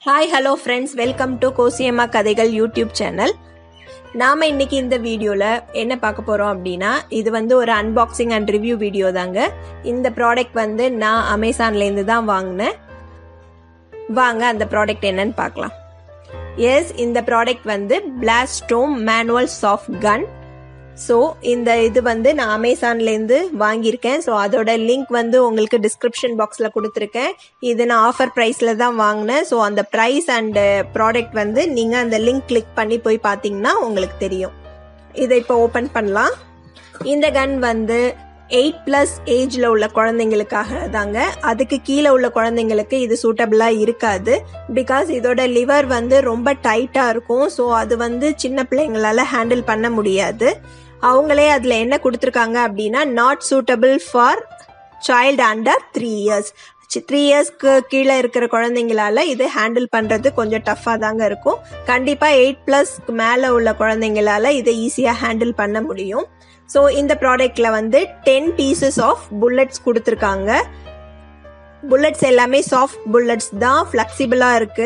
hi hello friends welcome to Kosiyamma கதைகள் YouTube channel நாம் இன்னைக்கு இந்த வீடியோவில் என்ன பார்க்க போகிறோம் அப்படின்னா இது வந்து ஒரு அன்பாக்சிங் அண்ட் ரிவ்யூ வீடியோ தாங்க இந்த ப்ராடக்ட் வந்து நான் அமேசான்லேருந்து தான் வாங்கினேன் வாங்க அந்த ப்ராடக்ட் என்னன்னு பார்க்கலாம் எஸ் இந்த ப்ராடக்ட் வந்து பிளாஸ்டோம் மேனுவல் சாஃப்ட் கன் ஸோ இந்த இது வந்து நான் அமேசான்லேருந்து வாங்கியிருக்கேன் ஸோ அதோட லிங்க் வந்து உங்களுக்கு டிஸ்கிரிப்ஷன் பாக்ஸில் கொடுத்துருக்கேன் இது நான் ஆஃபர் ப்ரைஸில் தான் வாங்கினேன் ஸோ அந்த ப்ரைஸ் அண்ட் ப்ராடக்ட் வந்து நீங்கள் அந்த லிங்க் கிளிக் பண்ணி போய் பார்த்தீங்கன்னா உங்களுக்கு தெரியும் இதை இப்போ ஓப்பன் பண்ணலாம் இந்த கன் வந்து எயிட் ப்ளஸ் ஏஜில் உள்ள குழந்தைங்களுக்காக தாங்க அதுக்கு கீழே உள்ள குழந்தைங்களுக்கு இது சூட்டபிளாக இருக்காது பிகாஸ் இதோட லிவர் வந்து ரொம்ப டைட்டாக இருக்கும் ஸோ அது வந்து சின்ன பிள்ளைங்களால ஹேண்டில் பண்ண முடியாது அவங்களே அதில் என்ன கொடுத்துருக்காங்க அப்படின்னா not suitable for child under three years three இயர்ஸ்க்கு கீழே இருக்கிற குழந்தைங்களால இது ஹேண்டில் பண்ணுறது கொஞ்சம் டஃப்பாக தாங்க இருக்கும் கண்டிப்பாக எயிட் ப்ளஸ்க்கு மேலே உள்ள குழந்தைங்களால இதை ஈஸியாக ஹேண்டில் பண்ண முடியும் ஸோ இந்த ப்ராடக்ட்ல வந்து டென் பீசஸ் ஆஃப் புல்லட்ஸ் கொடுத்துருக்காங்க புல்லட்ஸ் எல்லாமே சாஃப்ட் புல்லட்ஸ் தான் ஃப்ளெக்சிபிளாக இருக்கு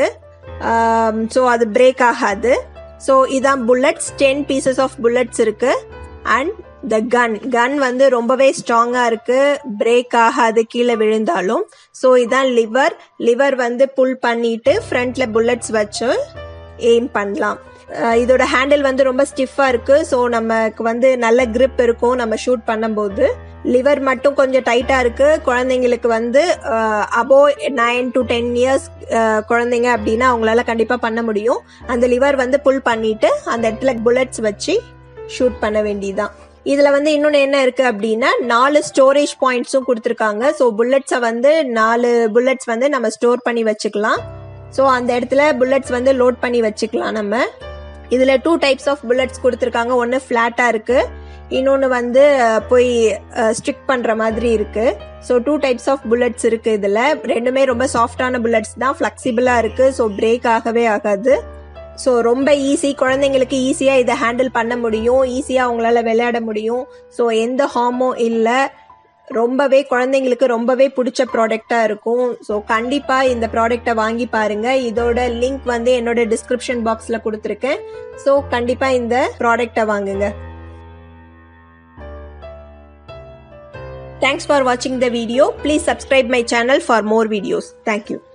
ஸோ அது பிரேக் ஆகாது ஸோ இதான் bullets ten pieces of bullets இருக்கு அண்ட் த கன் கன் வந்து ரொம்பவே ஸ்ட்ராங்காக இருக்கு பிரேக் ஆகாது கீழே விழுந்தாலும் ஸோ இதான் லிவர் லிவர் வந்து புல் பண்ணிட்டு ஃப்ரண்ட்ல புல்லட்ஸ் வச்சு எய்ம் பண்ணலாம் இதோட ஹேண்டில் வந்து ரொம்ப ஸ்டிஃபாக இருக்கு ஸோ நமக்கு வந்து நல்ல கிரிப் இருக்கும் நம்ம ஷூட் பண்ணும்போது லிவர் மட்டும் கொஞ்சம் டைட்டாக இருக்கு குழந்தைங்களுக்கு வந்து above nine to ten years குழந்தைங்க அப்படின்னா அவங்களால கண்டிப்பாக பண்ண முடியும் அந்த லிவர் வந்து புல் பண்ணிட்டு அந்த இடத்துல புல்லட்ஸ் வச்சு ஷூட் பண்ண வேண்டியதுதான் இதுல வந்து இன்னொன்று என்ன இருக்கு அப்படின்னா நாலு ஸ்டோரேஜ் பாயிண்ட்ஸும் கொடுத்துருக்காங்க ஸோ புல்லட்ஸை வந்து நாலு புல்லட்ஸ் வந்து நம்ம ஸ்டோர் பண்ணி வச்சுக்கலாம் ஸோ அந்த இடத்துல புல்லட்ஸ் வந்து லோட் பண்ணி வச்சுக்கலாம் நம்ம இதுல டூ டைப்ஸ் ஆஃப் புல்லட்ஸ் கொடுத்துருக்காங்க ஒன்று ஃபிளாட்டா இருக்கு இன்னொன்று வந்து போய் ஸ்ட்ரிக் பண்ற மாதிரி இருக்கு so two types of bullets இருக்கு இதுல ரெண்டுமே ரொம்ப சாஃப்டான புல்லட்ஸ் தான் ஃபிளெக்சிபிளா இருக்கு ஸோ பிரேக் ஆகவே ஆகாது ஸோ ரொம்ப ஈஸி குழந்தைங்களுக்கு ஈஸியாக இதை ஹேண்டில் பண்ண முடியும் ஈஸியாக அவங்களால விளையாட முடியும் ஸோ எந்த ஹார்மும் இல்லை ரொம்பவே குழந்தைங்களுக்கு ரொம்பவே பிடிச்ச ப்ராடக்டாக இருக்கும் ஸோ கண்டிப்பாக இந்த ப்ராடக்டை வாங்கி பாருங்க இதோட லிங்க் வந்து என்னோட டிஸ்கிரிப்ஷன் பாக்ஸில் கொடுத்துருக்கேன் ஸோ கண்டிப்பாக இந்த ப்ராடக்டை வாங்குங்க தேங்க்ஸ் ஃபார் வாட்சிங் the video please subscribe my channel for more videos thank you